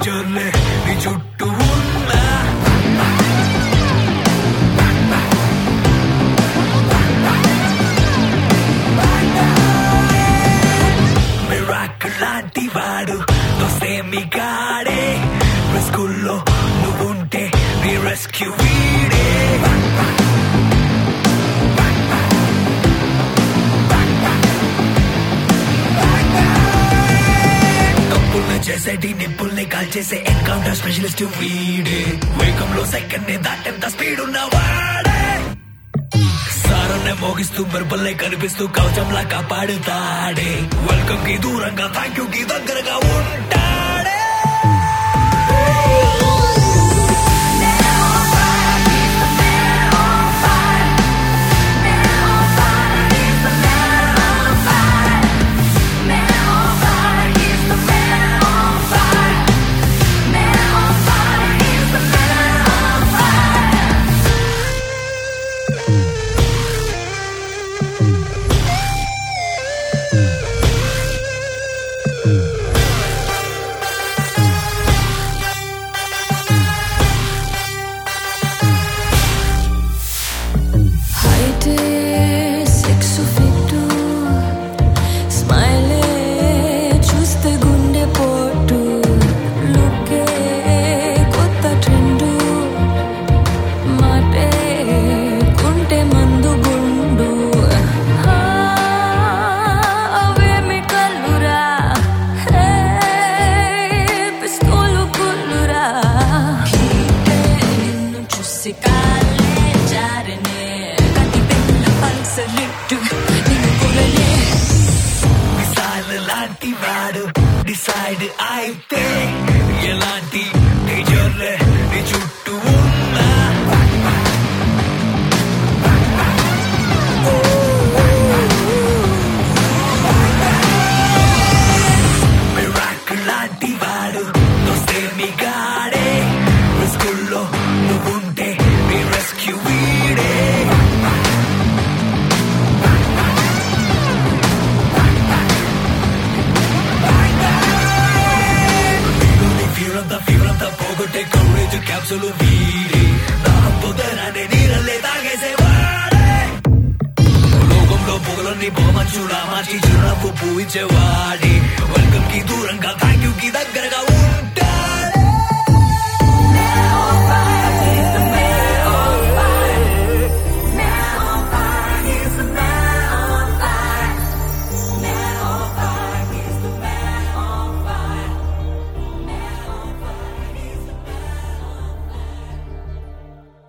డేంజర్లే నీ చుట్టూ ఉన్నా మిరాకిల్ లాంటి వాడు దోసేమి గాడే స్కూల్లో నువ్వుంటే నీ రెస్క్యూ వీడే తప్పుల్ని చేసేటి నిప్పుల్ని కాల్చేసే ఎన్కౌంటర్ స్పెషలిస్ట్ వీడే వేగంలో సెకండ్ ని దాటెంత స్పీడ్ ఉన్నవాడే సారన్నే మోగిస్తూ మెరుపుల్ని కనిపిస్తూ కవచంలా కాపాడుతాడే వెల్కమ్ కి దూరంగా థ్యాంక్ యూ కి దగ్గరగా ఉంటాడే హైటే సెక్స్ ఫిట్టు స్మైలే చూస్తే గుండె పోటు లుకే కొత్త ట్రెండు మాటే కుంటే మందు గుండు ఆ, అవేమి కల్లురా హే, పిస్తోలు కుల్లురా హీటే నిన్ను చూసి కాలే జారనే కతి పెళ్ళ పల్సలిట్టు నిన్ను కొరలే మిసైల్ లాంటి వాడు డిసైడ్ అయితే ఎలాంటి డేంజర్లే నీ చుట్టూ ఉన్నా మిరాకిల్ లాంటి వాడు దోస్తేమి గాడే స్కూల్లో నువ్వుంటే నీ రెస్క్యూ వీడే నీలోని fear అంతా fever అంతా పోగొట్టే courage capsule వీడే దాహంతో ధనాన్ని నీరల్లే తాగేసేవాడే లోకంలో పొగలన్నీ పొగమంచులా మార్చి చిరునవ్వు పూయించేవాడే వెల్కమ్ కి దూరంగా థ్యాంక్ యూ కి దగ్గరగా